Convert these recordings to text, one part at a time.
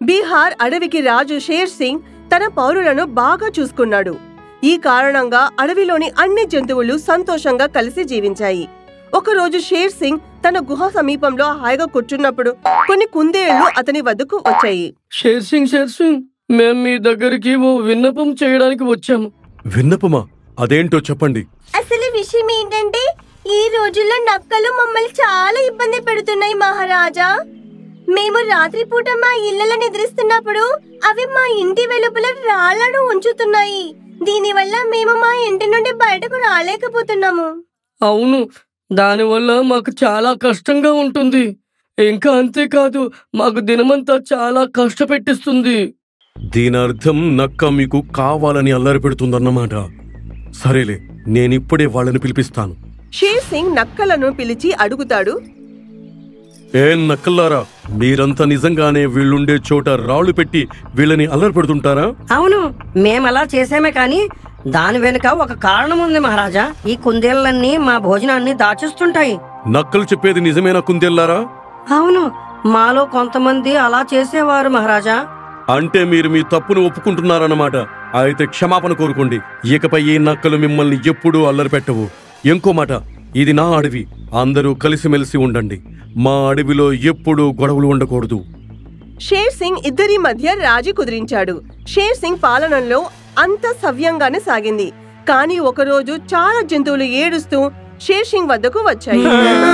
బీహార్ అడవికి రాజు షేర్ సింగ్ తన పౌరులను బాగా చూసుకున్నాడు ఈ కారణంగా అడవిలోని అన్ని జంతువులు సంతోషంగా కలిసి జీవించాయి ఒకరోజు షేర్ సింగ్ తన గుహ సమీపంలో హాయిగా కూర్చున్నప్పుడు కొన్ని కుందేళ్లు అతని వద్దకు వచ్చాయి షేర్ సింగ్ షేర్ సింగ్ మేం మీ దగ్గరికి ఓ విన్నపం చేయడానికి వచ్చాము విన్నపమా అదేంటో చెప్పండి అసలు విషయం ఏంటంటే ఈ రోజుల్లో నక్కలు మమ్మల్ని చాలా ఇబ్బంది పెడుతున్నాయి మహారాజా మేము రాత్రిపూట మా ఇళ్లలో నిద్రిస్తున్నప్పుడు అవి మా ఇంటి వెలుపల రాళ్లను ఉంచుతున్నాయి దీనివల్ల మేము మా ఇంటి నుండి బయటకు రాలేకపోతున్నాము అవును దానివల్ల మాకు చాలా కష్టంగా ఉంటుంది ఇంకా అంతేకాదు మాకు దినమంతా చాలా కష్టపెట్టిస్తుంది దీని అర్థం నక్క మీకు కావాలని అల్లరి పెడుతుందన్నమాట సరేలే నేనిప్పుడే వాళ్ళని పిలిపిస్తాను షేర్ సింగ్ నక్కలను పిలిచి అడుగుతాడు ఏం నక్కల్లారా మీరంతా నిజంగానే వీళ్ళుండే చోట రాళ్లు పెట్టి వీళ్ళని అల్లరి పెడుతుంటారా అవును మేము అలా చేసామే కానీ దాని వెనుక ఒక కారణం ఉంది మహారాజా ఈ కుందేళ్ళన్నీ మా భోజనాన్ని దాచేస్తుంటాయి నక్కలు చెప్పేది నిజమేనా కుందేల్లారా అవును మాలో కొంతమంది అలా చేసేవారు మహారాజా అంటే మీరు మీ తప్పును ఒప్పుకుంటున్నారన్నమాట అయితే క్షమాపణ కోరుకోండి ఇకపై ఈ నక్కలు మిమ్మల్ని ఎప్పుడూ అల్లరి పెట్టవు ఇంకో మాట ఇది నా అడవి అందరూ కలిసిమెలిసి ఉండండి మా అడవిలో ఎప్పుడూ గొడవలు ఉండకూడదు షేర్ సింగ్ ఇద్దరి మధ్య రాజీ కుదిరించాడు షేర్ సింగ్ పాలనలో అంత సవ్యంగానే సాగింది కానీ ఒకరోజు చాలా జంతువులు ఏడుస్తూ షేర్ సింగ్ వద్దకు వచ్చాయి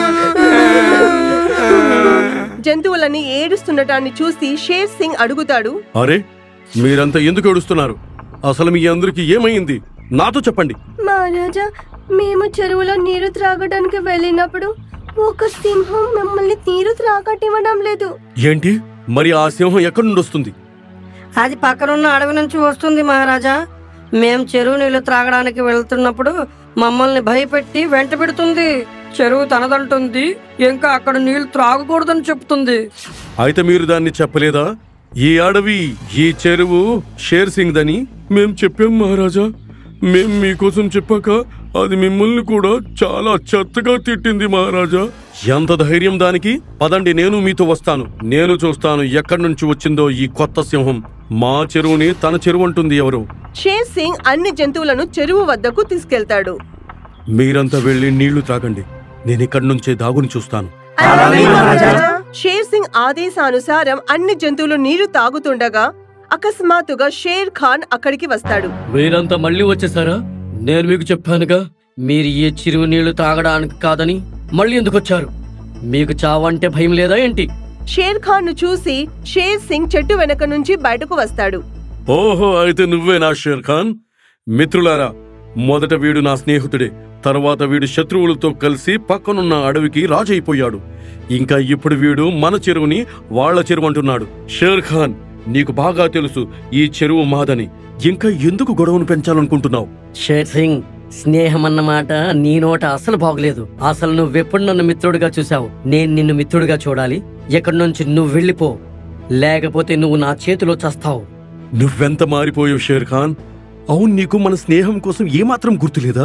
జంతువులని ఏడుస్తుండటాన్ని చూసి షేర్ సింగ్ అడుగుతాడు అరే మీరంతా ఎందుకు ఏడుస్తున్నారు అసలు మీ అందరికీ ఏమైంది నాతో చెప్పండి మహారాజా మేము చెరువులో నీరు త్రాగడానికి వెళ్ళినప్పుడు ఒక సింహం మిమ్మల్ని నీరు త్రాగటివ్వడం లేదు ఏంటి మరి ఆ సింహం ఎక్కడి నుండి వస్తుంది అది పక్కనున్న అడవి నుంచి వస్తుంది మహారాజా మేం చెరువు నీళ్లు త్రాగడానికి వెళ్తున్నప్పుడు మమ్మల్ని భయపెట్టి వెంట పెడుతుంది చెరువు తనదంటుంది ఇంకా అక్కడ నీళ్లు త్రాగకూడదని చెప్తుంది అయితే మీరు దాన్ని చెప్పలేదా ఈ అడవి ఈ చెరువు షేర్ సింగ్ దని మేం చెప్పాం మహారాజా మేం మీకోసం చెప్పాక అది మిమ్మల్ని కూడా చాలా చెత్తగా తిట్టింది మహారాజా ఎంత ధైర్యం దానికి పదండి నేను మీతో వస్తాను నేను చూస్తాను ఎక్కడి నుంచి వచ్చిందో ఈ కొత్త సింహం మా చెరువుని తన చెరువు అంటుంది ఎవరు షేర్ సింగ్ అన్ని జంతువులను చెరువు వద్దకు తీసుకెళ్తాడు మీరంతా వెళ్ళి నీళ్లు త్రాగండి నేను ఇక్కడి నుంచే దాగుని చూస్తాను షేర్ సింగ్ ఆదేశానుసారం అన్ని జంతువులు నీరు తాగుతుండగా అకస్మాత్తుగా షేర్ ఖాన్ అక్కడికి వస్తాడు మీరంతా మళ్ళీ వచ్చేసారా నేను మీకు చెప్పానుగా మీరు ఈ చెరువు నీళ్లు తాగడానికి కాదని మళ్ళీ ఎందుకు వచ్చారు మీకు చావంటే భయం లేదా ఏంటి షేర్ ఖాన్ ను చూసి షేర్ సింగ్ చెట్టు వెనక నుంచి బయటకు వస్తాడు ఓహో అయితే నువ్వే నా షేర్ ఖాన్ మిత్రులారా మొదట వీడు నా స్నేహితుడే తర్వాత వీడు శత్రువులతో కలిసి పక్కనున్న అడవికి రాజైపోయాడు ఇంకా ఇప్పుడు వీడు మన చెరువుని వాళ్ళ చెరువు అంటున్నాడు షేర్ ఖాన్ నీకు బాగా తెలుసు ఈ చెరువు మాదని ఇంకా ఎందుకు గొడవను పెంచాలనుకుంటున్నావు షేర్ సింగ్ స్నేహం అన్నమాట నీ నోట అసలు బాగలేదు అసలు నువ్వెప్పుడు నన్ను మిత్రుడిగా చూసావు నేను నిన్ను మిత్రుడిగా చూడాలి ఎక్కడి నుంచి నువ్వు వెళ్ళిపో లేకపోతే నువ్వు నా చేతిలో చస్తావు నువ్వెంత మారిపోయావు షేర్ ఖాన్ అవును నీకు మన స్నేహం కోసం ఏమాత్రం గుర్తులేదా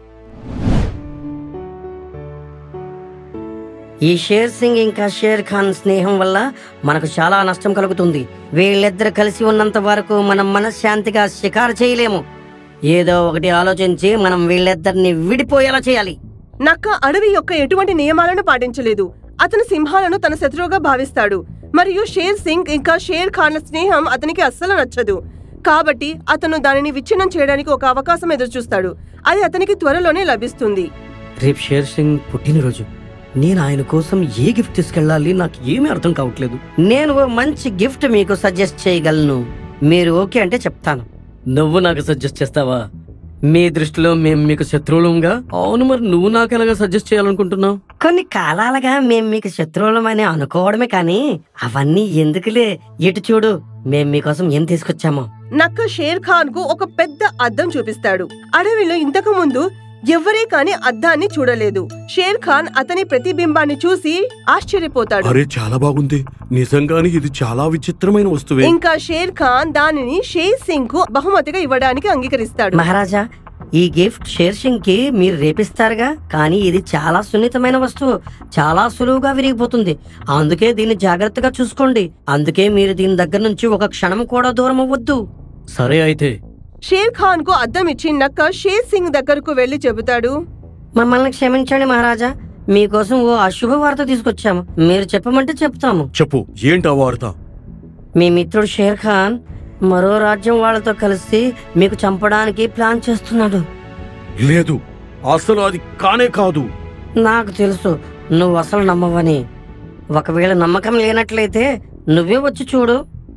ఈ షేర్ సింగ్ ఇంకా షేర్ ఖాన్ స్నేహం వల్ల మనకు చాలా నష్టం కలుగుతుంది వీళ్ళిద్దరు కలిసి ఉన్నంత వరకు మనం మనశ్శాంతిగా షికారు చేయలేము ఏదో ఒకటి ఆలోచించి మనం వీళ్ళిద్దరిని విడిపోయేలా చేయాలి నక్క అడవి యొక్క ఎటువంటి నియమాలను పాటించలేదు అతను సింహాలను తన శత్రువుగా భావిస్తాడు మరియు షేర్ సింగ్ ఇంకా షేర్ ఖాన్ల స్నేహం అతనికి అస్సలు నచ్చదు కాబట్టి అతను దానిని విచ్ఛిన్నం చేయడానికి ఒక అవకాశం ఎదురుచూస్తాడు అది అతనికి త్వరలోనే లభిస్తుంది రేపు షేర్ సింగ్ పుట్టినరోజు నేను ఆయన కోసం ఏ గిఫ్ట్ తీసుకెళ్ళాలి నాకు ఏమీ అర్థం కావట్లేదు నేను ఓ మంచి గిఫ్ట్ మీకు సజెస్ట్ చేయగలను మీరు ఓకే అంటే చెప్తాను నువ్వు నాకు సజెస్ట్ చేస్తావా మీ దృష్టిలో మేము మీకు శత్రువులంగా అవును మరి నువ్వు నాకు ఎలాగా సజెస్ట్ చేయాలనుకుంటున్నావు కొన్ని కాలాలుగా మేం మీకు శత్రువులమని అనుకోవడమే కానీ అవన్నీ ఎందుకులే ఇటు చూడు మేం మీకోసం ఏం తీసుకొచ్చామో నక్క షేర్ ఖాన్ కు ఒక పెద్ద అద్దం చూపిస్తాడు అడవిలో ఇంతకు ముందు ఎవ్వరే కాని అద్దాన్ని చూడలేదు షేర్ ఖాన్ అతని ప్రతిబింబాన్ని చూసి ఆశ్చర్యపోతాడు అరే చాలా బాగుంది నిజంగానే ఇది చాలా విచిత్రమైన వస్తువే ఇంకా షేర్ ఖాన్ దానిని షేర్ సింగ్ కు బహుమతిగా ఇవ్వడానికి అంగీకరిస్తాడు మహారాజా ఈ గిఫ్ట్ షేర్ సింగ్ కి మీరు రేపిస్తారుగా కానీ ఇది చాలా సున్నితమైన వస్తువు చాలా సులువుగా విరిగిపోతుంది అందుకే దీన్ని జాగ్రత్తగా చూసుకోండి అందుకే మీరు దీని దగ్గర నుంచి ఒక క్షణం కూడా దూరం అవ్వద్దు సరే అయితే షేర్ ఖాన్ కు అద్దం ఇచ్చి నక్క షేర్ సింగ్ దగ్గరకు వెళ్లి చెబుతాడు మమ్మల్ని క్షమించండి మహారాజా మీకోసం ఓ అశుభ వార్త తీసుకొచ్చాము మీరు చెప్పమంటే చెప్తాము చెప్పు ఏంటా వార్త మీ మిత్రుడు షేర్ ఖాన్ మరో రాజ్యం వాళ్ళతో కలిసి మీకు చంపడానికి ప్లాన్ చేస్తున్నాడు లేదు అసలు అది కానే కాదు నాకు తెలుసు నువ్వు అసలు నమ్మవని ఒకవేళ నమ్మకం లేనట్లయితే నువ్వే వచ్చి చూడు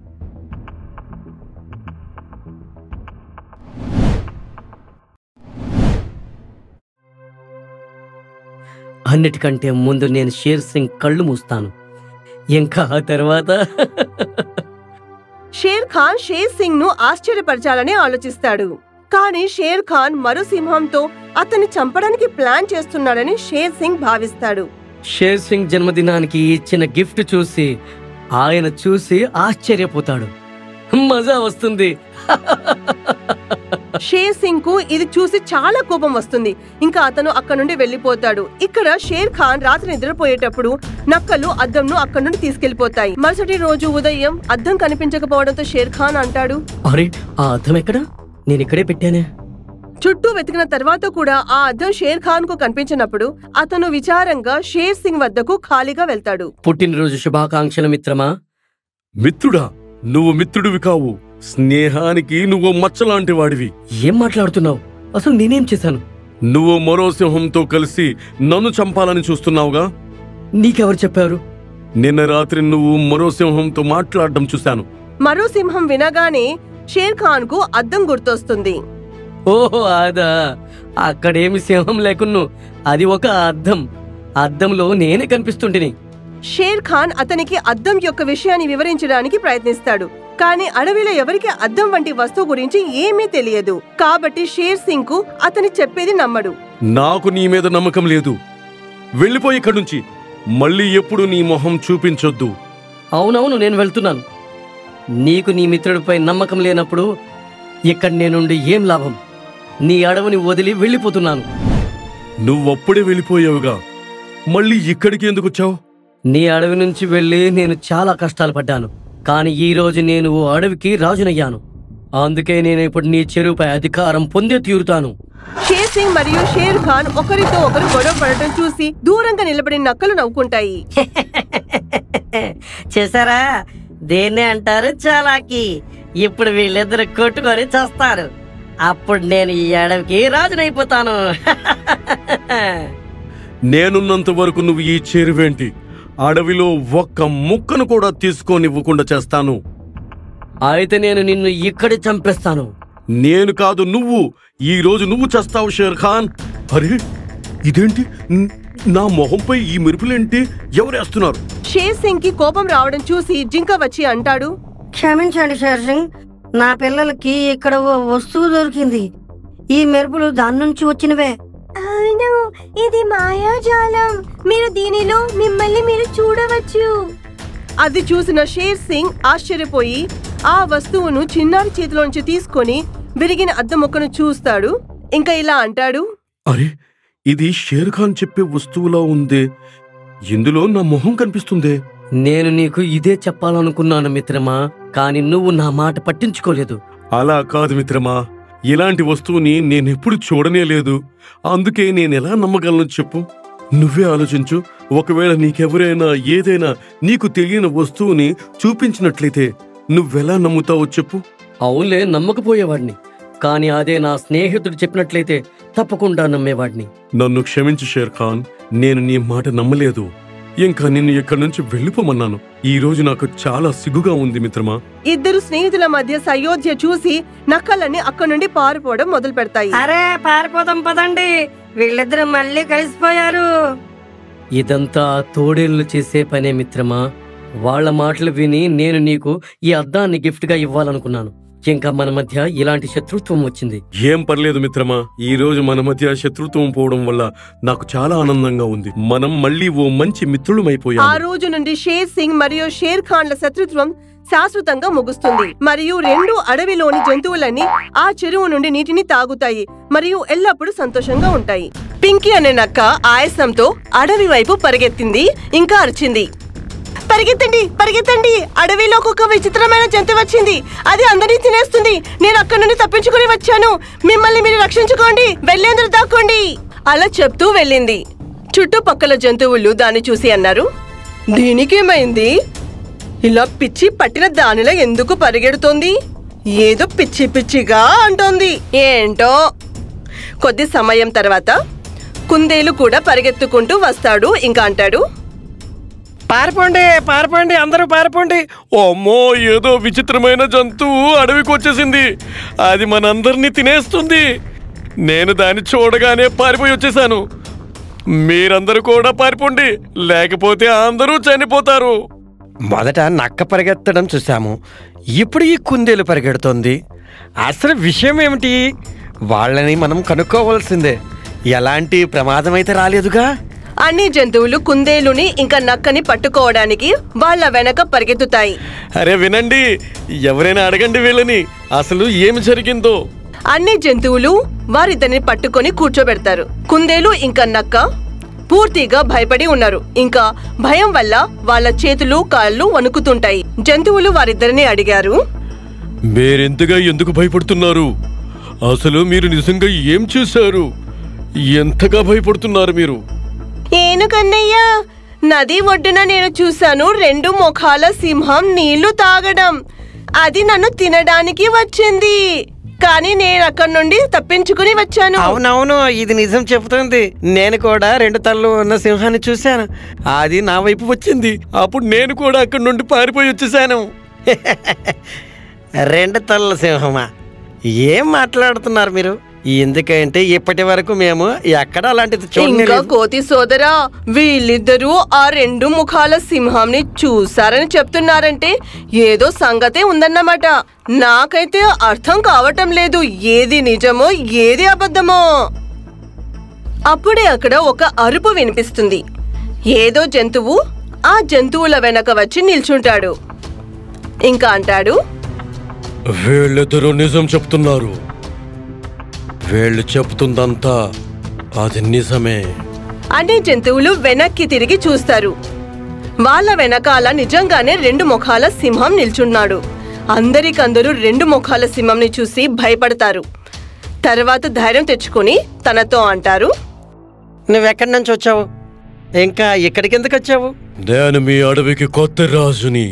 అన్నిటికంటే ముందు నేను షేర్ సింగ్ కళ్ళు మూస్తాను ఇంకా ఆ తర్వాత షేర్ ఖాన్ షేర్ సింగ్ ను ఆశ్చర్యపరచాలని ఆలోచిస్తాడు కానీ షేర్ ఖాన్ మరో సింహంతో అతన్ని చంపడానికి ప్లాన్ చేస్తున్నాడని షేర్ సింగ్ భావిస్తాడు షేర్ సింగ్ జన్మదినానికి ఇచ్చిన గిఫ్ట్ చూసి ఆయన చూసి ఆశ్చర్యపోతాడు మజా వస్తుంది షేర్ సింగ్ కు ఇది చూసి చాలా కోపం వస్తుంది ఇంకా అతను అక్కడ నుండి వెళ్లిపోతాడు ఇక్కడ షేర్ ఖాన్ రాత్రి నిద్రపోయేటప్పుడు నక్కలు అద్దంను అక్కడ నుండి తీసుకెళ్లిపోతాయి మరుసటి రోజు ఉదయం అద్దం కనిపించకపోవడంతో షేర్ ఖాన్ అంటాడు అరే ఆ అర్థం ఎక్కడ నేను ఇక్కడే పెట్టానే చుట్టూ వెతికిన తర్వాత కూడా ఆ అద్దం షేర్ ఖాన్ కు కనిపించినప్పుడు అతను విచారంగా షేర్ సింగ్ వద్దకు ఖాళీగా వెళ్తాడు పుట్టినరోజు శుభాకాంక్షలు మిత్రమా మిత్రుడా నువ్వు మిత్రుడివి కావు స్నేహానికి నువ్వు మచ్చలాంటి వాడివి ఏం మాట్లాడుతున్నావు అసలు నేనేం చేశాను నువ్వు మరో సింహంతో కలిసి నన్ను చంపాలని చూస్తున్నావుగా నీకెవరు చెప్పారు నిన్న రాత్రి నువ్వు మరో సింహంతో మాట్లాడడం చూశాను మరో సింహం వినగానే షేర్ ఖాన్ కు అద్దం గుర్తొస్తుంది ఓహో అదా అక్కడేమి సింహం లేకున్ను అది ఒక అద్దం అద్దంలో నేనే కనిపిస్తుంటిని షేర్ ఖాన్ అతనికి అద్దం యొక్క విషయాన్ని వివరించడానికి ప్రయత్నిస్తాడు కానీ అడవిలో ఎవరికి అద్దం వంటి వస్తువు గురించి ఏమీ తెలియదు కాబట్టి షేర్ సింగ్ కు అతని చెప్పేది నమ్మడు నాకు నీ మీద నమ్మకం లేదు వెళ్ళిపోయి ఇక్కడి నుంచి మళ్ళీ ఎప్పుడు నీ మొహం చూపించొద్దు అవునవును నేను వెళ్తున్నాను నీకు నీ మిత్రుడిపై నమ్మకం లేనప్పుడు ఇక్కడ నేనుండి ఏం లాభం నీ అడవిని వదిలి వెళ్ళిపోతున్నాను నువ్వప్పుడే వెళ్ళిపోయావుగా మళ్ళీ ఇక్కడికి ఎందుకు వచ్చావు నీ అడవి నుంచి వెళ్ళి నేను చాలా కష్టాలు పడ్డాను కానీ ఈ రోజు నేను ఓ అడవికి రాజునయ్యాను అందుకే నేను ఇప్పుడు నీ చెరువుపై అధికారం పొందే తీరుతాను షేర్ సింగ్ మరియు షేర్ ఖాన్ ఒకరితో ఒకరు గొడవ పడటం చూసి దూరంగా నిలబడి నక్కలు నవ్వుకుంటాయి చూసారా దేన్నే అంటారు చాలాకి ఇప్పుడు వీళ్ళిద్దరు కొట్టుకొని చేస్తారు అప్పుడు నేను ఈ అడవికి రాజునైపోతాను నేనున్నంత వరకు నువ్వు ఈ చేరువేంటి అడవిలో ఒక్క ముక్కను కూడా తీసుకోనివ్వకుండా చేస్తాను అయితే నేను నిన్ను ఇక్కడే చంపేస్తాను నేను కాదు నువ్వు ఈ రోజు నువ్వు చేస్తావు షేర్ ఖాన్ అరే ఇదేంటి న్- నా మొహంపై ఈ మెరుపులేంటి ఎవరేస్తున్నారు షేర్ సింగ్ కి కోపం రావడం చూసి జింక వచ్చి అంటాడు క్షమించండి షేర్ సింగ్ నా పిల్లలకి ఇక్కడ ఓ వస్తువు దొరికింది ఈ మెరుపులు దాని నుంచి వచ్చినవే అవును ఇది మాయాజాలం మీరు దీనిలో మిమ్మల్ని మీరు చూడవచ్చు అది చూసిన షేర్ సింగ్ ఆశ్చర్యపోయి ఆ వస్తువును చిన్నారి చేతిలోంచి తీసుకొని విరిగిన అద్దం ముక్కను చూస్తాడు ఇంకా ఇలా అంటాడు అరే ఇది షేర్ ఖాన్ చెప్పే వస్తువులా ఉందే ఇందులో నా మొహం కనిపిస్తుందే నేను నీకు ఇదే చెప్పాలనుకున్నాను మిత్రమా కానీ నువ్వు నా మాట పట్టించుకోలేదు అలా కాదు మిత్రమా ఇలాంటి వస్తువుని నేనెప్పుడు చూడనే లేదు అందుకే నేనెలా నమ్మగలను చెప్పు నువ్వే ఆలోచించు ఒకవేళ నీకెవరైనా ఏదైనా నీకు తెలియని వస్తువుని చూపించినట్లయితే నువ్వెలా నమ్ముతావో చెప్పు అవునులే నమ్మకపోయేవాడిని కానీ అదే నా స్నేహితుడు చెప్పినట్లయితే తప్పకుండా నమ్మేవాడిని నన్ను క్షమించు షేర్ ఖాన్ నేను నీ మాట నమ్మలేదు ఇంకా నిన్ను ఇక్కడి నుంచి వెళ్ళిపోమన్నాను ఈ రోజు నాకు చాలా సిగ్గుగా ఉంది మిత్రమా ఇద్దరు స్నేహితుల మధ్య సయోధ్య చూసి నక్కలన్నీ అక్కడి నుండి పారిపోవడం మొదలు పెడతాయి అరే పారిపోదాం పదండి వీళ్ళిద్దరు మళ్ళీ కలిసిపోయారు ఇదంతా ఆ తోడేళ్లు చేసే పనే మిత్రమా వాళ్ళ మాటలు విని నేను నీకు ఈ అద్దాన్ని గిఫ్ట్గా ఇవ్వాలనుకున్నాను ఇంకా మన మధ్య ఇలాంటి శత్రుత్వం వచ్చింది ఏం పర్లేదు మిత్రమా ఈ రోజు మన మధ్య శత్రుత్వం పోవడం వల్ల నాకు చాలా ఆనందంగా ఉంది మనం మళ్ళీ ఓ మంచి ఆ మిత్రులమైపోయాం రోజు నుండి షేర్ సింగ్ మరియు షేర్ ఖాన్ల శత్రుత్వం శాశ్వతంగా ముగుస్తుంది మరియు రెండు అడవిలోని జంతువులన్నీ ఆ చెరువు నుండి నీటిని తాగుతాయి మరియు ఎల్లప్పుడూ సంతోషంగా ఉంటాయి పింకీ అనే నక్క ఆయాసంతో అడవి వైపు పరిగెత్తింది ఇంకా అరిచింది పరిగెత్తండి పరిగెత్తండి అడవిలోకి ఒక విచిత్రమైన జంతువు వచ్చింది అది అందరినీ తినేస్తుంది నేను అక్కడి నుండి తప్పించుకుని వచ్చాను మిమ్మల్ని మీరు రక్షించుకోండి వెళ్ళేందుకు దాక్కోండి అలా చెప్తూ వెళ్ళింది చుట్టుపక్కల జంతువులు దాన్ని చూసి అన్నారు దీనికేమైంది ఇలా పిచ్చి పట్టిన దానిలో ఎందుకు పరిగెడుతోంది ఏదో పిచ్చి పిచ్చిగా అంటోంది ఏంటో కొద్ది సమయం తర్వాత కుందేలు కూడా పరిగెత్తుకుంటూ వస్తాడు ఇంకా అంటాడు పారిపోండి పారిపోండి అందరూ పారిపోండి అమ్మో ఏదో విచిత్రమైన జంతువు అడవికి వచ్చేసింది అది మనందరినీ తినేస్తుంది నేను దాన్ని చూడగానే పారిపోయి వచ్చేసాను మీరందరూ కూడా పారిపోండి లేకపోతే అందరూ చనిపోతారు మొదట నక్క పరిగెత్తడం చూసాము ఇప్పుడు ఈ కుందేలు పరిగెడుతోంది అసలు విషయం ఏమిటి వాళ్ళని మనం కనుక్కోవాల్సిందే ఎలాంటి ప్రమాదం అయితే రాలేదుగా అన్ని జంతువులు కుందేలుని ఇంకా నక్కని పట్టుకోవడానికి వాళ్ళ వెనక పరిగెత్తుతాయి అరే వినండి ఎవరైనా అడగండి వీళ్ళని అసలు ఏమి జరిగిందో అన్ని జంతువులు వారిద్దరిని పట్టుకొని కూర్చోబెడతారు కుందేలు ఇంకా నక్క పూర్తిగా భయపడి ఉన్నారు ఇంకా భయం వల్ల వాళ్ళ చేతులు కాళ్ళు వణుకుతుంటాయి జంతువులు వారిద్దరిని అడిగారు మీరెంతగా ఎందుకు భయపడుతున్నారు అసలు మీరు నిజంగా ఏం చేశారు ఎంతగా భయపడుతున్నారు మీరు ఏను కన్నయ్య నది ఒడ్డున నేను చూశాను రెండు ముఖాల సింహం నీళ్లు తాగడం అది నన్ను తినడానికి వచ్చింది కానీ నేను అక్కడి నుండి తప్పించుకుని వచ్చాను అవునవును ఇది నిజం చెబుతుంది నేను కూడా రెండు తలలు ఉన్న సింహాన్ని చూశాను అది నా వైపు వచ్చింది అప్పుడు నేను కూడా అక్కడి నుండి పారిపోయి వచ్చేసాను రెండు తలల సింహమా ఏం మాట్లాడుతున్నారు మీరు ఎందుకంటే ఇప్పటి వరకు మేము ఎక్కడ అలాంటిది ఇంకా చూడలేదు కోతి సోదరా వీళ్ళిద్దరూ ఆ రెండు ముఖాల సింహంని చూసారని చెప్తున్నారంటే ఏదో సంగతే ఉందన్నమాట నాకైతే అర్థం కావటం లేదు ఏది నిజమో ఏది అబద్ధమో అప్పుడే అక్కడ ఒక అరుపు వినిపిస్తుంది ఏదో జంతువు ఆ జంతువుల వెనక వచ్చి నిల్చుంటాడు ఇంకా అంటాడు వీళ్ళిద్దరూ నిజం చెప్తున్నారు వీళ్ళు చెప్తుందంతా అది నిజమే అన్ని జంతువులు వెనక్కి తిరిగి చూస్తారు వాళ్ళ వెనకాల నిజంగానే రెండు ముఖాల సింహం నిల్చున్నాడు అందరికందరూ రెండు ముఖాల సింహంని చూసి భయపడతారు తర్వాత ధైర్యం తెచ్చుకొని తనతో అంటారు నువ్వెక్కడి నుంచి వచ్చావు ఇంకా ఇక్కడికి ఎందుకు వచ్చావు నేను మీ అడవికి కొత్త రాజుని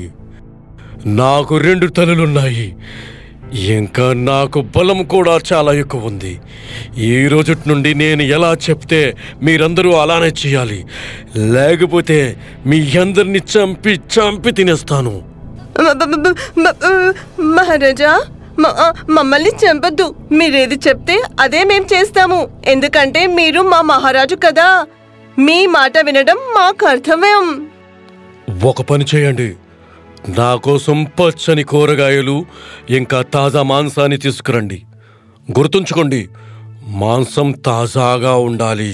నాకు రెండు తలలున్నాయి ఇంకా నాకు బలం కూడా చాలా ఎక్కువ ఉంది ఈ రోజు నుండి నేను ఎలా చెప్తే మీరందరూ అలానే చేయాలి లేకపోతే మీ అందరిని చంపి చంపి తినేస్తాను మ- మ- మ- మ- మ- మహారాజా మ- ఆ, మమ్మల్ని చంపొద్దు మీరేది చెప్తే అదే మేం చేస్తాము ఎందుకంటే మీరు మా మహారాజు కదా మీ మాట వినడం మా కర్తవ్యం ఒక పని చేయండి నా కోసం పచ్చని కూరగాయలు ఇంకా తాజా మాంసాన్ని తీసుకురండి గుర్తుంచుకోండి మాంసం తాజాగా ఉండాలి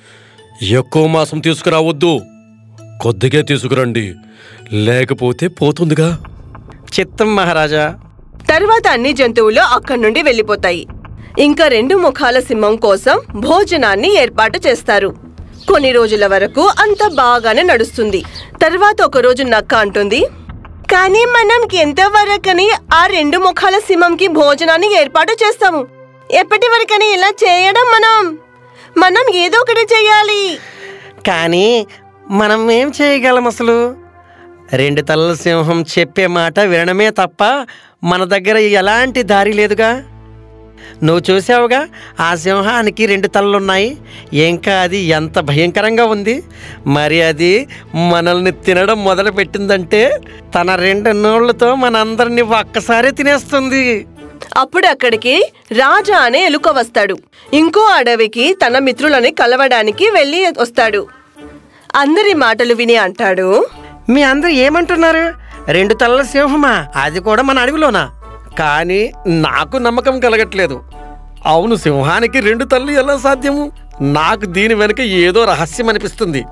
ఎక్కువ మాంసం తీసుకురావద్దు కొద్దిగా తీసుకురండి లేకపోతే పోతుందిగా చిత్తం మహారాజా తర్వాత అన్ని జంతువులు అక్కడి నుండి వెళ్ళిపోతాయి ఇంకా రెండు ముఖాల సింహం కోసం భోజనాన్ని ఏర్పాటు చేస్తారు కొన్ని రోజుల వరకు అంత బాగానే నడుస్తుంది తర్వాత ఒక రోజు నక్క అంటుంది కానీ మనం ఎంతవరకని ఆ రెండు ముఖాల సింహంకి భోజనాన్ని ఏర్పాటు చేస్తాము ఎప్పటి వరకని ఇలా చేయడం మనం మనం ఏదో ఒకటి చేయాలి కానీ మనం ఏం చేయగలం అసలు రెండు తలల సింహం చెప్పే మాట వినడమే తప్ప మన దగ్గర ఎలాంటి దారి లేదుగా నువ్వు చూసావుగా ఆ సింహానికి రెండు తలలున్నాయి ఇంకా అది ఎంత భయంకరంగా ఉంది మరి అది మనల్ని తినడం మొదలుపెట్టిందంటే తన రెండు నోళ్లతో మనందరినీ ఒక్కసారి తినేస్తుంది అప్పుడు అక్కడికి రాజా అనే ఎలుక వస్తాడు ఇంకో అడవికి తన మిత్రులని కలవడానికి వెళ్ళి వస్తాడు అందరి మాటలు విని అంటాడు మీ అందరూ ఏమంటున్నారు రెండు తలల సింహమా అది కూడా మన అడవిలోనా కానీ నాకు నమ్మకం కలగట్లేదు అవును సింహానికి రెండు తల్లి ఎలా సాధ్యము నాకు దీని వెనుక ఏదో రహస్యం అనిపిస్తుంది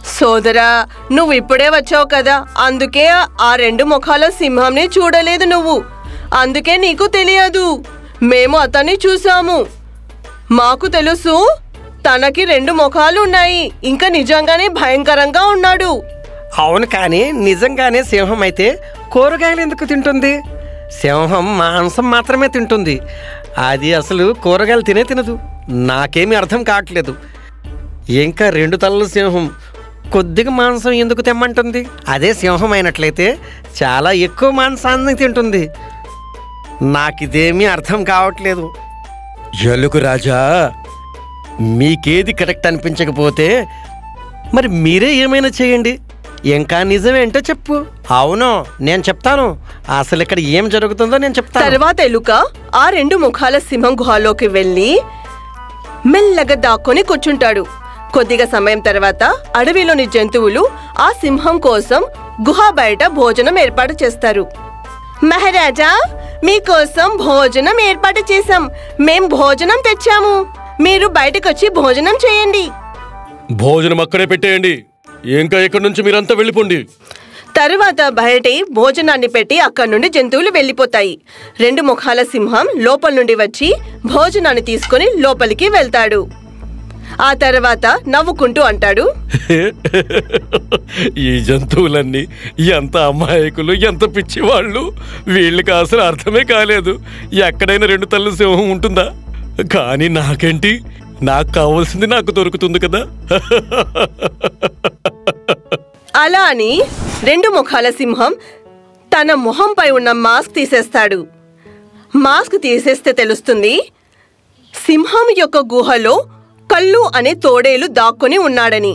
సోదరా నువ్వు ఇప్పుడే వచ్చావు కదా అందుకే ఆ రెండు ముఖాల సింహంని చూడలేదు నువ్వు అందుకే నీకు తెలియదు మేము అతన్ని చూసాము మాకు తెలుసు తనకి రెండు ముఖాలు ఉన్నాయి ఇంకా నిజంగానే భయంకరంగా ఉన్నాడు అవును కానీ నిజంగానే సింహం అయితే కూరగాయలు ఎందుకు తింటుంది సింహం మాంసం మాత్రమే తింటుంది అది అసలు కూరగాయలు తినే తినదు నాకేమీ అర్థం కావట్లేదు ఇంకా రెండు తలల సింహం కొద్దిగా మాంసం ఎందుకు తెమ్మంటుంది అదే సింహం అయినట్లయితే చాలా ఎక్కువ మాంసాన్ని తింటుంది నాకిదేమీ అర్థం కావట్లేదు ఎలుగు రాజా మీకేది కరెక్ట్ అనిపించకపోతే మరి మీరే ఏమైనా చేయండి ఇంకా నిజమేంటో చెప్పు అవును నేను చెప్తాను అసలు ఇక్కడ ఏం జరుగుతుందో నేను చెప్తాను తర్వాత ఎలుక ఆ రెండు ముఖాల సింహం గుహలోకి వెళ్ళి మెల్లగా దాక్కొని కూర్చుంటాడు కొద్దిగా సమయం తర్వాత అడవిలోని జంతువులు ఆ సింహం కోసం గుహ బయట భోజనం ఏర్పాటు చేస్తారు మహారాజా మీకోసం భోజనం ఏర్పాటు చేశాం మేం భోజనం తెచ్చాము మీరు బయటకొచ్చి భోజనం చేయండి భోజనం అక్కడే పెట్టేయండి ఇంకా ఇక్కడి నుంచి మీరంతా వెళ్ళిపోండి తరువాత బయటి భోజనాన్ని పెట్టి అక్కడి నుండి జంతువులు వెళ్ళిపోతాయి రెండు ముఖాల సింహం లోపల నుండి వచ్చి భోజనాన్ని తీసుకొని లోపలికి వెళ్తాడు ఆ తర్వాత నవ్వుకుంటూ అంటాడు ఈ జంతువులన్నీ ఎంత అమాయకులు ఎంత పిచ్చివాళ్ళు వీళ్ళకి అసలు అర్థమే కాలేదు ఎక్కడైనా రెండు తల్లి సింహం ఉంటుందా కానీ నాకేంటి నాకు కావాల్సింది నాకు దొరుకుతుంది కదా అలా అని రెండు ముఖాల సింహం తన మొహంపై ఉన్న మాస్క్ తీసేస్తాడు మాస్క్ తీసేస్తే తెలుస్తుంది సింహం యొక్క గుహలో కళ్ళు అనే తోడేలు దాక్కొని ఉన్నాడని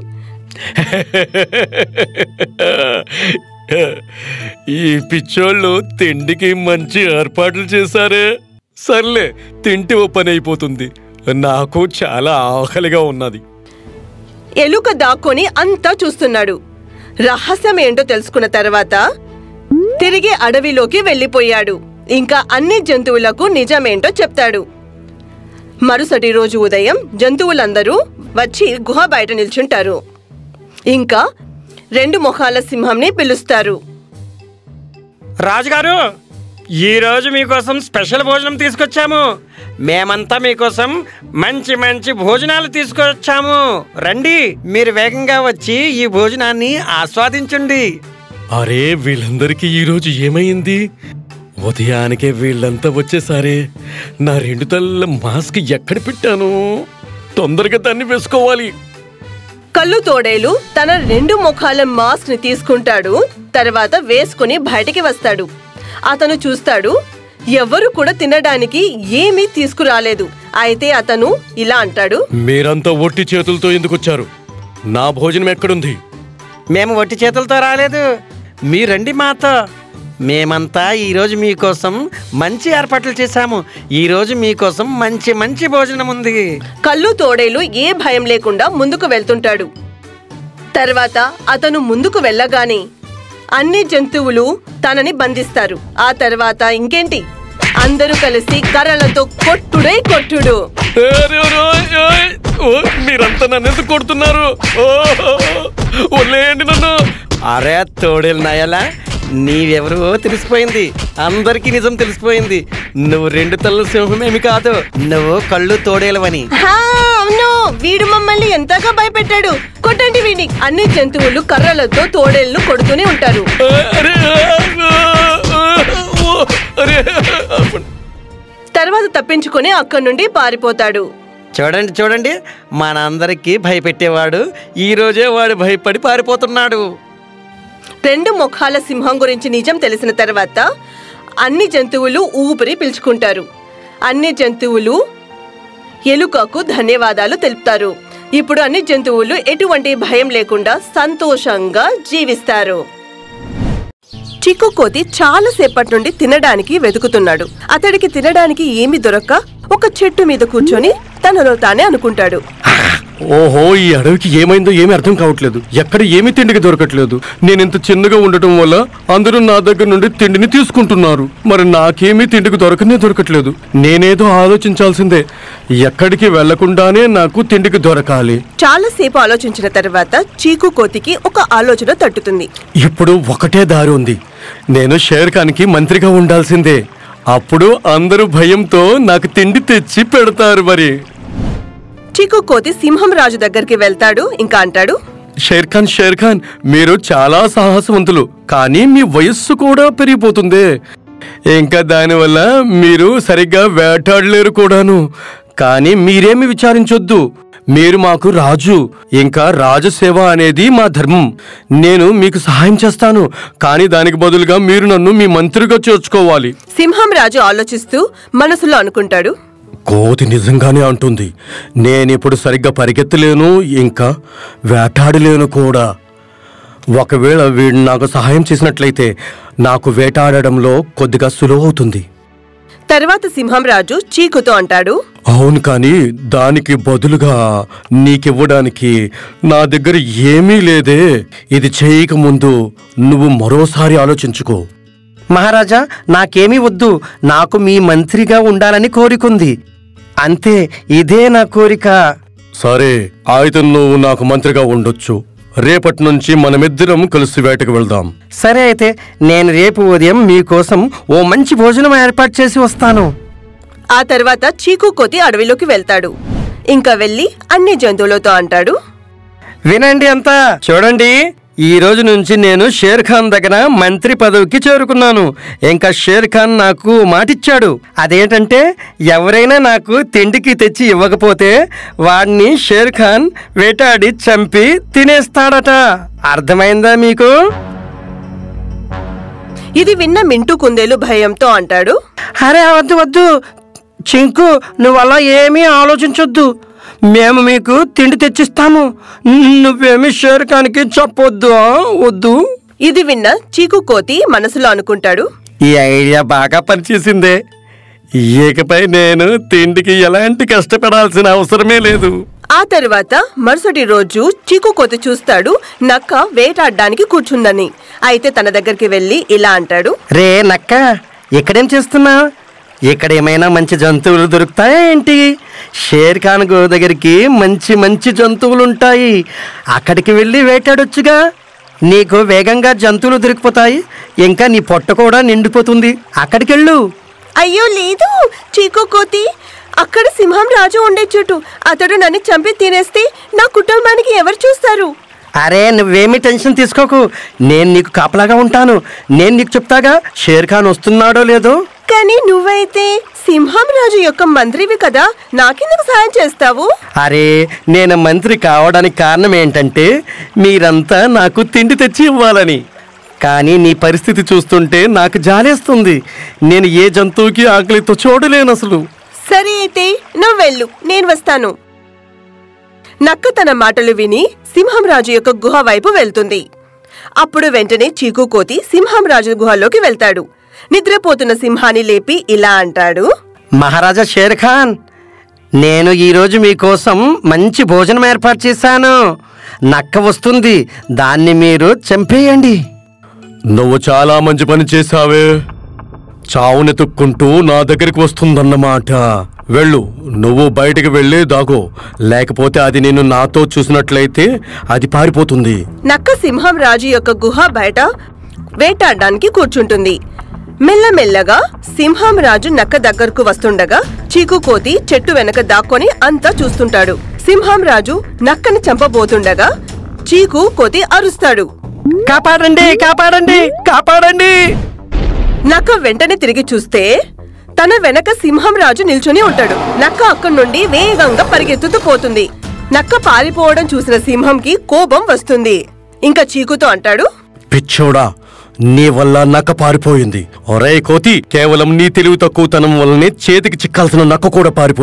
ఈ పిచ్చోళ్ళు తిండికి మంచి ఏర్పాట్లు చేశారే సర్లే తింటే ఓ పని అయిపోతుంది నాకు చాలా ఆకలిగా ఉన్నది ఎలుక దాక్కొని అంతా చూస్తున్నాడు రహస్యం ఏంటో తెలుసుకున్న తర్వాత తిరిగి అడవిలోకి వెళ్ళిపోయాడు ఇంకా అన్ని జంతువులకు నిజమేంటో చెప్తాడు మరుసటి రోజు ఉదయం జంతువులందరూ వచ్చి గుహ బయట నిల్చుంటారు ఇంకా రెండు ముఖాల సింహంని పిలుస్తారు రాజుగారు ఈరోజు మీకోసం స్పెషల్ భోజనం తీసుకొచ్చాము మేమంతా మీకోసం మంచి మంచి భోజనాలు తీసుకొచ్చాము రండి మీరు వేగంగా వచ్చి ఈ భోజనాన్ని ఆస్వాదించండి అరే వీళ్ళందరికీ ఈరోజు ఏమైంది ఉదయానికే వీళ్ళంతా వచ్చేసారే నా రెండు తల్ల మాస్క్ ఎక్కడ పెట్టాను తొందరగా దాన్ని వేసుకోవాలి కళ్ళు తోడేలు తన రెండు ముఖాల మాస్క్ ని తీసుకుంటాడు తర్వాత వేసుకుని బయటికి వస్తాడు అతను చూస్తాడు ఎవరు కూడా తినడానికి ఏమీ తీసుకురాలేదు అయితే అతను ఇలా అంటాడు మీరంతా ఒట్టి చేతులతో ఎందుకు వచ్చారు నా భోజనం ఎక్కడుంది మేము వట్టి చేతులతో రాలేదు మీరండి మాతో మేమంతా ఈరోజు మీకోసం మంచి ఏర్పాట్లు చేశాము ఈరోజు మీకోసం మంచి మంచి భోజనం ఉంది కళ్ళు తోడేలు ఏ భయం లేకుండా ముందుకు వెళ్తుంటాడు తర్వాత అతను ముందుకు వెళ్ళగానే అన్ని జంతువులు తనని బంధిస్తారు ఆ తర్వాత ఇంకేంటి అందరూ కలిసి కర్రలతో కొట్టుడే కొట్టుడు ఏరే ఓరోయ్, ఓయ్, ఓ, మీరంతా నన్ను ఎందుకు కొడుతున్నారు ఓ, వదిలేయండి నన్ను అరే తోడేలు నాయలా నీవెవరో తెలిసిపోయింది అందరికీ నిజం తెలిసిపోయింది నువ్వు రెండు తల్ల సింహమేమి కాదు నువ్వు కళ్ళు తోడేలవని హా, అవును వీడు మమ్మల్ని ఎంతగా భయపెట్టాడు కొట్టండి వీడిని అన్ని జంతువులు కర్రలతో తోడేళ్లను కొడుతూనే ఉంటారు అరే ఓ, అరే ఆపండి. తర్వాత తప్పించుకొని అక్కడి నుండి పారిపోతాడు చూడండి చూడండి మనందరికీ భయపెట్టేవాడు ఈ రోజే వాడు భయపడి పారిపోతున్నాడు రెండు ముఖాల సింహం గురించి నిజం తెలిసిన తర్వాత అన్ని జంతువులు ఊపిరి పీల్చుకుంటారు అన్ని జంతువులు ఎలుకకు ధన్యవాదాలు తెలుపుతారు ఇప్పుడు అన్ని జంతువులు ఎటువంటి భయం లేకుండా సంతోషంగా జీవిస్తారు చిక్కు కోతి చాలా సేపటి నుండి తినడానికి వెతుకుతున్నాడు అతడికి తినడానికి ఏమి దొరక్క ఒక చెట్టు మీద కూర్చొని తనలో తానే అనుకుంటాడు "ఆహ్! ఓహో ఈ అడవికి ఏమైందో ఏమీ అర్థం కావట్లేదు ఎక్కడ ఏమీ తిండికి దొరకట్లేదు నేను ఇంత చిన్నగా ఉండటం వల్ల అందరూ నా దగ్గర నుండి తిండిని తీసుకుంటున్నారు మరి నాకేమీ తిండికి దొరకనే దొరకట్లేదు నేనేదో ఆలోచించాల్సిందే ఎక్కడికి వెళ్లకుండానే నాకు తిండికి దొరకాలి చాలాసేపు ఆలోచించిన తర్వాత చీకు కోతికి ఒక ఆలోచన తట్టుతుంది ఇప్పుడు ఒకటే దారి ఉంది నేను షేర్ ఖాన్కి మంత్రిగా ఉండాల్సిందే అప్పుడు అందరూ భయంతో నాకు తిండి తెచ్చి పెడతారు మరి చీకు కోతి సింహం రాజు దగ్గరికి వెళ్తాడు ఇంకా అంటాడు షేర్ ఖాన్ షేర్ ఖాన్ మీరు చాలా సాహసవంతులు కానీ మీ వయస్సు కూడా పెరిగిపోతుంది ఇంకా దానివల్ల మీరు సరిగ్గా వేటాడలేరు కూడాను కానీ మీరేమి విచారించొద్దు మీరు మాకు రాజు ఇంకా రాజసేవ అనేది మా ధర్మం నేను మీకు సహాయం చేస్తాను కానీ దానికి బదులుగా మీరు నన్ను మీ మంత్రిగా చేర్చుకోవాలి సింహం రాజు ఆలోచిస్తూ మనసులో అనుకుంటాడు కోతి నిజంగానే అంటుంది నేనిప్పుడు సరిగ్గా పరిగెత్తలేను ఇంకా వేటాడలేను కూడా ఒకవేళ వీడు నాకు సహాయం చేసినట్లయితే నాకు వేటాడడంలో కొద్దిగా సులువవుతుంది తర్వాత సింహం రాజు చీకుతో అంటాడు అవును కానీ దానికి బదులుగా నీకివ్వడానికి నా దగ్గర ఏమీ లేదే ఇది చేయక ముందు నువ్వు మరోసారి ఆలోచించుకో మహారాజా నాకేమీ వద్దు నాకు మీ మంత్రిగా ఉండాలని కోరికుంది అంతే ఇదే నా కోరిక సరే అయితే నువ్వు నాకు మంత్రిగా ఉండొచ్చు రేపటి నుంచి మనమిద్దరం కలిసి వేటకు వెళ్దాం సరే అయితే నేను రేపు ఉదయం మీకోసం ఓ మంచి భోజనం ఏర్పాటు చేసి వస్తాను ఆ తర్వాత చీకు కోతి అడవిలోకి వెళ్తాడు ఇంకా వెళ్ళి అన్ని జంతువులతో అంటాడు వినండి అంతా చూడండి ఈ రోజు నుంచి నేను షేర్ ఖాన్ దగ్గర మంత్రి పదవికి చేరుకున్నాను ఇంకా షేర్ ఖాన్ నాకు మాటిచ్చాడు అదేంటంటే ఎవరైనా నాకు తిండికి తెచ్చి ఇవ్వకపోతే వాడిని షేర్ ఖాన్ వేటాడి చంపి తినేస్తాడట అర్థమైందా మీకు ఇది విన్న మింటూ కుందేలు భయంతో అంటాడు అరే వద్దు వద్దు చింకు నువ్వు అలా ఏమీ ఆలోచించొద్దు మేము మీకు తిండి తెచ్చిస్తాము నువ్వేమి షేర్ ఖాన్కి చెప్పొద్దు ఆ? వద్దు ఇది విన్న చీకు కోతి మనసులో అనుకుంటాడు ఈ ఐడియా బాగా పనిచేసిందే ఇకపై నేను తిండికి ఎలాంటి కష్టపడాల్సిన అవసరమే లేదు ఆ తర్వాత మరుసటి రోజు చీకు కోతి చూస్తాడు నక్క వేటాడడానికి కూర్చుందని అయితే తన దగ్గరికి వెళ్ళి ఇలా అంటాడు రే నక్క ఇక్కడేం చేస్తున్నా ఇక్కడ ఏమైనా మంచి జంతువులు దొరుకుతాయా ఏంటి షేర్ ఖాన్ గో దగ్గరికి మంచి మంచి జంతువులు ఉంటాయి అక్కడికి వెళ్ళి వేటాడొచ్చుగా నీకు వేగంగా జంతువులు దొరికిపోతాయి ఇంకా నీ పొట్ట కూడా నిండిపోతుంది అక్కడికి వెళ్ళు అయ్యో లేదు చీకు కోతి అక్కడ సింహం రాజు ఉండే చుట్టూ అతడు నన్ను చంపి తినేస్తే నా కుటుంబానికి ఎవరు చూస్తారు అరే నువ్వేమీ టెన్షన్ తీసుకోకు నేను నీకు కాపలాగా ఉంటాను నేను నీకు చెప్తాగా షేర్ ఖాన్ వస్తున్నాడో లేదో కానీ నువ్వైతే సింహం రాజు యొక్క మంత్రివి కదా నాకెందుకు సాయం చేస్తావు అరే నేను మంత్రి కావడానికి కారణం ఏంటంటే మీరంతా నాకు తిండి తెచ్చి ఇవ్వాలని కానీ నీ పరిస్థితి చూస్తుంటే నాకు జాలేస్తుంది నేను ఏ జంతువుకి ఆకలితో చూడలేను అసలు సరే అయితే నువ్వు వెళ్ళు నేను వస్తాను నక్క తన మాటలు విని సింహం రాజు యొక్క గుహ వైపు వెళ్తుంది అప్పుడు వెంటనే చీకు కోతి సింహం రాజు గుహలోకి వెళ్తాడు నిద్రపోతున్న సింహాన్ని లేపి ఇలా అంటాడు మహారాజా షేర్ ఖాన్ నేను ఈరోజు మీకోసం మంచి భోజనం ఏర్పాటు చేశాను నక్క వస్తుంది దాన్ని మీరు చంపేయండి నువ్వు చాలా మంచి పని చేశావే చావునెతుక్కుంటూ నా దగ్గరికి వస్తుందన్నమాట వెళ్ళు నువ్వు బయటికి వెళ్ళి దాగో లేకపోతే అది నేను నాతో చూసినట్లయితే అది పారిపోతుంది నక్క సింహం రాజు యొక్క గుహ బయట వేటాడడానికి కూర్చుంటుంది మెల్లమెల్లగా సింహం రాజు నక్క దగ్గరకు వస్తుండగా చీకు కోతి చెట్టు వెనక దాక్కొని అంతా చూస్తుంటాడు సింహం రాజు నక్కని చంపబోతుండగా చీకు కోతి అరుస్తాడు కాపాడండి కాపాడండి కాపాడండి నక్క వెంటనే తిరిగి చూస్తే తన వెనక సింహం రాజు నిల్చుని ఉంటాడు నక్క అక్కడి నుండి వేగంగా పరిగెత్తుతూ పోతుంది నక్క పారిపోవడం చూసిన సింహంకి కోపం వస్తుంది ఇంకా చీకుతో అంటాడు పిచ్చోడా నీ వల్ల నక్క పారిపోయింది ఒరే కోతి కేవలం నీ తెలివి తక్కువతనం వల్లనే చేతికి చిక్కాల్సిన నక్క కూడా పారిపోయింది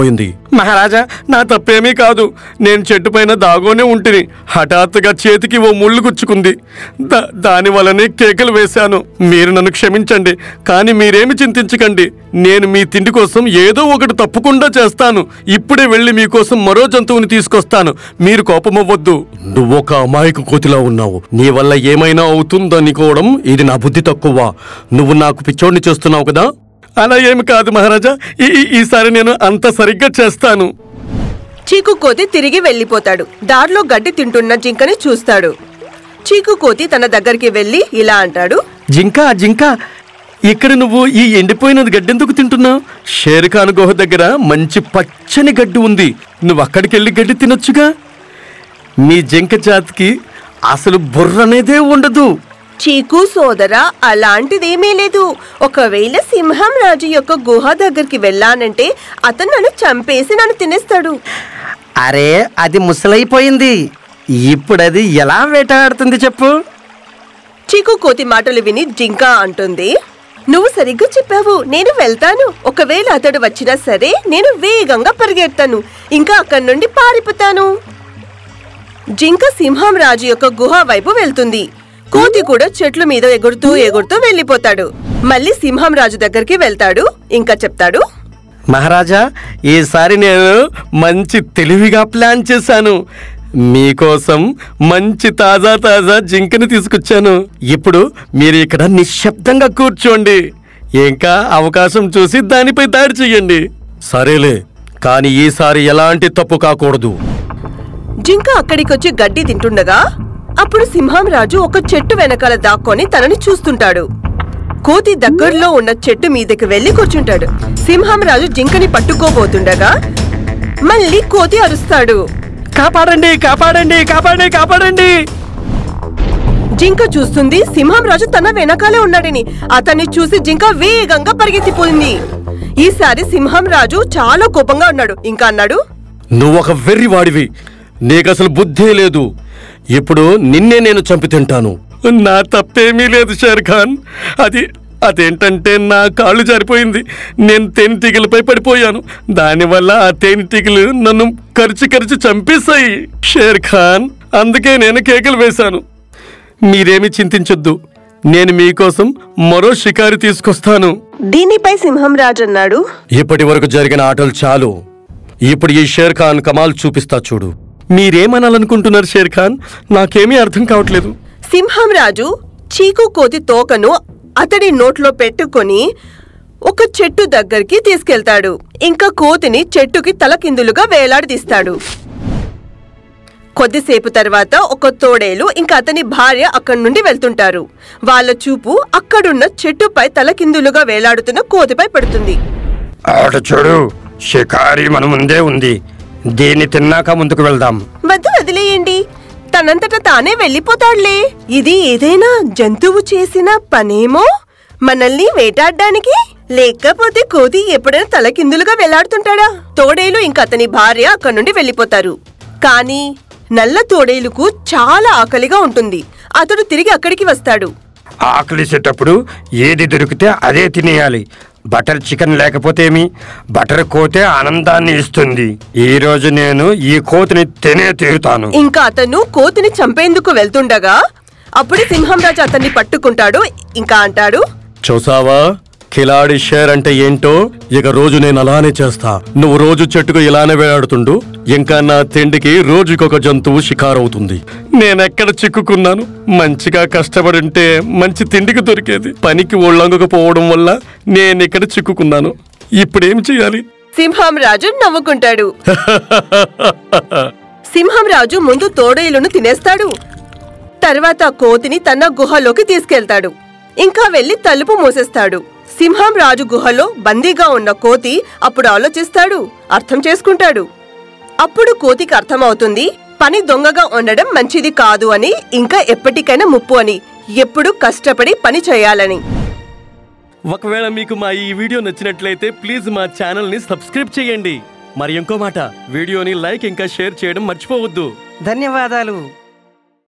మహారాజా నా తప్పేమీ కాదు నేను చెట్టు పైన దాగోనే ఉంటిని హఠాత్తుగా చేతికి ఓ ముళ్ళు గుచ్చుకుంది దా దాని వల్లనే కేకలు వేశాను మీరు నన్ను క్షమించండి కానీ మీరేమి చింతించకండి నేను మీ తిండి కోసం ఏదో ఒకటి తప్పకుండా చేస్తాను ఇప్పుడే వెళ్ళి మీకోసం మరో జంతువుని తీసుకొస్తాను మీరు కోపమవ్వద్దు నువ్వు ఒక అమాయక కోతిలా ఉన్నావు నీ వల్ల ఏమైనా అవుతుందనుకోవడం ఇది నా బుద్ధి తక్కువ నువ్వు నాకు పిచ్చోడిని చేస్తున్నావు కదా అలా ఏమి కాదు మహారాజా ఈ- ఈ- ఈసారి నేను అంత సరిగ్గా చేస్తాను చీకు కోతి తిరిగి వెళ్ళిపోతాడు దారిలో గడ్డి తింటున్న జింకని చూస్తాడు చీకు కోతి తన దగ్గరికి వెళ్ళి ఇలా అంటాడు జింక జింక ఇక్కడ నువ్వు ఈ ఎండిపోయినది గడ్డెందుకు తింటున్నావు షేర్ఖాన్ గుహ దగ్గర మంచి పచ్చని గడ్డి ఉంది నువ్వు అక్కడికి వెళ్ళి గడ్డి తినొచ్చుగా మీ జింక జాతికి అసలు బుర్ర అనేదే ఉండదు చీకు సోదరా అలాంటిదేమీ లేదు ఒకవేళ సింహం రాజు యొక్క గుహ దగ్గరికి వెళ్ళానంటే అతను నన్ను చంపేసి నన్ను తినేస్తాడు అరే అది ముసలైపోయింది ఇప్పుడు అది ఎలా వేటాడుతుంది చెప్పు చీకు కోతి మాటలు విని జింక అంటుంది నువ్వు సరిగ్గా చెప్పావు నేను వెళ్తాను ఒకవేళ అతడు వచ్చినా సరే నేను వేగంగా పరిగెడతాను ఇంకా అక్కడి నుండి పారిపోతాను జింక సింహం రాజు యొక్క గుహ వైపు వెళ్తుంది కోతి కూడా చెట్ల మీద ఎగురుతూ ఎగురుతూ వెళ్ళిపోతాడు మళ్ళీ సింహం రాజు దగ్గరికి వెళ్తాడు ఇంకా చెప్తాడు మహారాజా ఈసారి నేను మంచి తెలివిగా ప్లాన్ చేశాను మీకోసం మంచి తాజా తాజా జింకని తీసుకొచ్చాను ఇప్పుడు మీరు ఇక్కడ నిశ్శబ్దంగా కూర్చోండి ఇంకా అవకాశం చూసి దానిపై దాడి చెయ్యండి సరేలే కానీ ఈసారి ఎలాంటి తప్పు కాకూడదు జింక అక్కడికొచ్చి గడ్డి తింటుండగా అప్పుడు సింహం రాజు ఒక చెట్టు వెనకాల దాక్కొని తనని చూస్తుంటాడు కోతి దగ్గరలో ఉన్న చెట్టు మీదకి వెళ్లి కూర్చుంటాడు సింహం రాజు జింకని పట్టుకోబోతుండగా మళ్ళీ కోతి అరుస్తాడు కాపాడండి కాపాడండి కాపాడండి కాపాడండి జింక చూస్తుంది సింహం రాజు తన వెనకాలే ఉన్నాడని అతన్ని చూసి జింక వేగంగా పరిగెత్తిపోయింది ఈసారి సింహం రాజు చాలా కోపంగా ఉన్నాడు ఇంకా అన్నాడు నువ్వు ఒక వెర్రివాడివి నీకసలు బుద్ధే లేదు ఇప్పుడు నిన్నే నేను చంపి తింటాను నా తప్పేమీ లేదు షేర్ ఖాన్ అది అదేంటంటే నా కాళ్ళు జారిపోయింది నేను తేనెటీగలపై పడిపోయాను దానివల్ల ఆ తేనెటీగలు నన్ను కరిచి కరిచి చంపేశాయి షేర్ ఖాన్ అందుకే నేను కేకలు వేశాను మీరేమి చింతించొద్దు నేను మీకోసం మరో షికారు తీసుకొస్తాను దీనిపై సింహం రాజు అన్నాడు ఇప్పటి వరకు జరిగిన ఆటలు చాలు ఇప్పుడు ఈ షేర్ ఖాన్ కమాల్ చూపిస్తా చూడు మీరేమనాలనుకుంటున్నారు షేర్ ఖాన్ నాకేమీ అర్థం కావట్లేదు సింహం రాజు చీకు కోతి తోకను అతడి నోట్లో పెట్టుకొని ఒక చెట్టు దగ్గరికి తీసుకెళ్తాడు ఇంకా కోతిని చెట్టుకి తలకిందులుగా వేలాడదీస్తాడు కొద్దిసేపు తర్వాత ఒక తోడేలు ఇంకా అతని భార్య అక్కడి నుండి వెళ్తుంటారు వాళ్ళ చూపు అక్కడున్న చెట్టుపై తలకిందులుగా వేలాడుతున్న కోతిపై పడుతుంది ఆట చూడు షికారి మన ముందే ఉంది దీన్ని తిన్నాక ముందుకు వెళ్దాం వద్దు వదిలేయండి తనంతట తానే వెళ్ళిపోతాడులే ఇది ఏదైనా జంతువు చేసిన పనేమో మనల్ని వేటాడడానికి లేకపోతే కోతి ఎప్పుడైనా తలకిందులుగా వెళ్లాడుతుంటాడా తోడేలు ఇంకా అతని భార్య అక్కడి నుండి వెళ్ళిపోతారు కానీ నల్ల తోడేలుకు చాలా ఆకలిగా ఉంటుంది అతడు తిరిగి అక్కడికి వస్తాడు ఆకలిసేటప్పుడు ఏది దొరికితే అదే తినేయాలి బటర్ చికెన్ లేకపోతే ఏమి బటర్ కోతే ఆనందాన్ని ఇస్తుంది ఈ రోజు నేను ఈ కోతిని తినే తీరుతాను ఇంకా అతను కోతిని చంపేందుకు వెళ్తుండగా అప్పుడు సింహంరాజు అతన్ని పట్టుకుంటాడు ఇంకా అంటాడు చూసావా కిలాడి షేర్ అంటే ఏంటో ఇక రోజు నేను అలానే చేస్తా నువ్వు రోజు చెట్టుకు ఇలానే వేలాడుతుండు ఇంకా నా తిండికి రోజుకొక జంతువు షికారవుతుంది నేనెక్కడ చిక్కుకున్నాను మంచిగా కష్టపడుంటే మంచి తిండికి దొరికేది పనికి ఒళ్ళంగకపోవడం వల్ల నేనిక్కడ చిక్కుకున్నాను ఇప్పుడేం చేయాలి సింహం రాజు నవ్వుకుంటాడు సింహం రాజు ముందు తోడేలును తినేస్తాడు తర్వాత కోతిని తన గుహలోకి తీసుకెళ్తాడు ఇంకా వెళ్లి తలుపు మూసేస్తాడు సింహం రాజు గుహలో బందీగా ఉన్న కోతి అప్పుడు ఆలోచిస్తాడు అర్థం చేసుకుంటాడు అప్పుడు కోతికి అర్థమవుతుంది పని దొంగగా ఉండడం మంచిది కాదు అని ఇంకా ఎప్పటికైనా ముప్పు అని ఎప్పుడు కష్టపడి పని చేయాలని ఒకవేళ మీకు మా ఈ వీడియో నచ్చినట్లయితే ప్లీజ్ మా ఛానల్ ని సబ్స్క్రైబ్ చేయండి మరి ఇంకో మాట వీడియోని లైక్ ఇంకా షేర్ చేయడం మర్చిపోవద్దు ధన్యవాదాలు